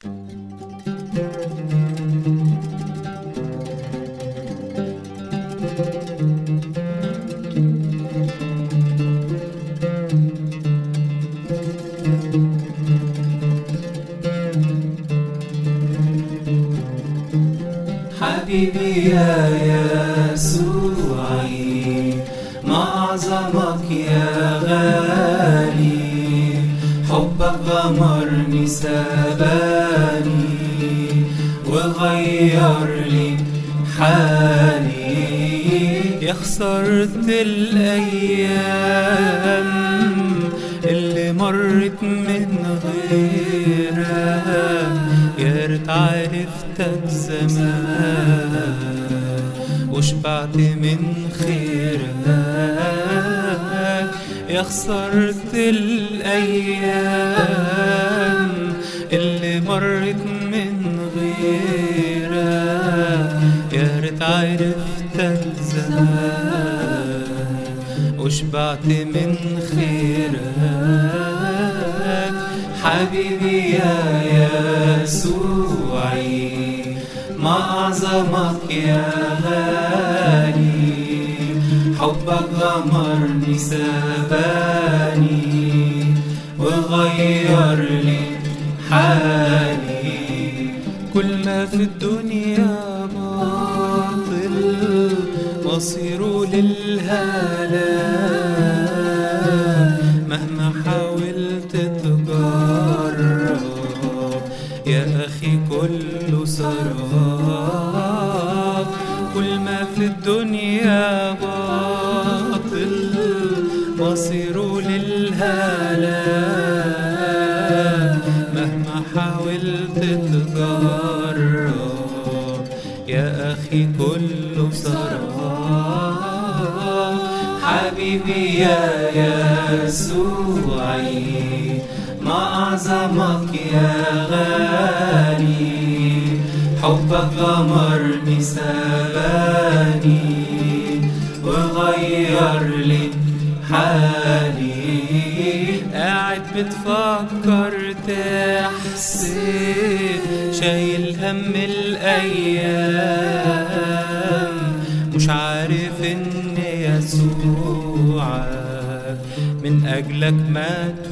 حبيبي يا يسوعي ما أعظمك يا غالي حبك غمرني سباني وغير لي حالي يا خسرت الأيام اللي مرت من غيرها يا ريت عرفتك زمان وشبعت من خيرك يا خسرت الأيام اللي مرت من غيرك يا ريت عرفتك زمان وشبعت من خيرك حبيبي يا يسوعي ما أعظمك يا غالي حبك غمرني سباني وغير لي حالي كل ما في الدنيا باطل مصيره للهلاك مهما حاولت تجرب يا أخي كله سراب كل ما في الدنيا باطل مصيره للهلاك مهما حاولت تجرب يا أخي كله سراب حبيبي يا يسوعي ما أعظمك يا غالي حبك غمرني سباني وغير لي حالي قاعد بتفكر تحسب شايل هم الأيام مش عارف إن يسوعك من أجلك مات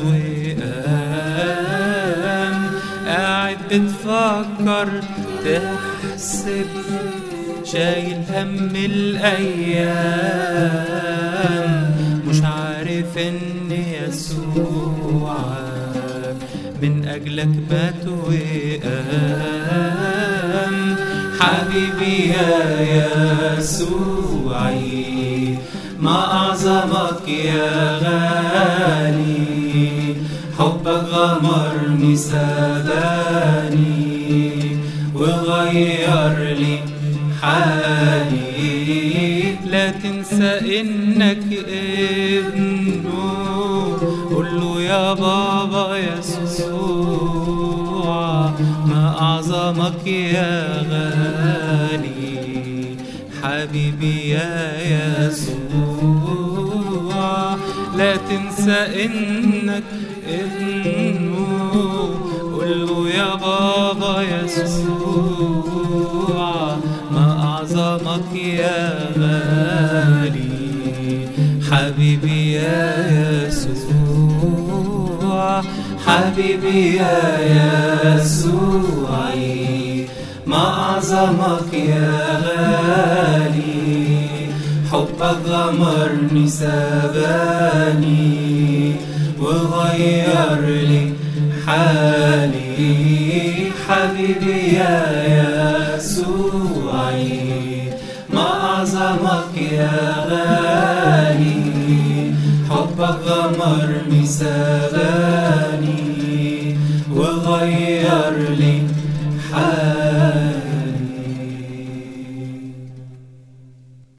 وقام قاعد بتفكر تحسب شايل هم الأيام مش عارف إن يسوعك من أجلك مات وقام حبيبي يا يسوعي ما أعظمك يا غالي حبك غمرني سباني وغير لي حالي لا تنسى إنك ابنه قول له يا بابا يسوع ما أعظمك يا غالي حبيبي يا يسوع لا تنسى إنك ابنه قول له يا بابا يسوع ما أعظمك يا غالي حبيبي يا يسوع حبيبي يا يسوعي ما أعظمك يا غالي حبك غمرني سباني وغير لي حالي حبيبي يا يسوعي ما أعظمك يا غالي حبك غمرني سباني وغير لي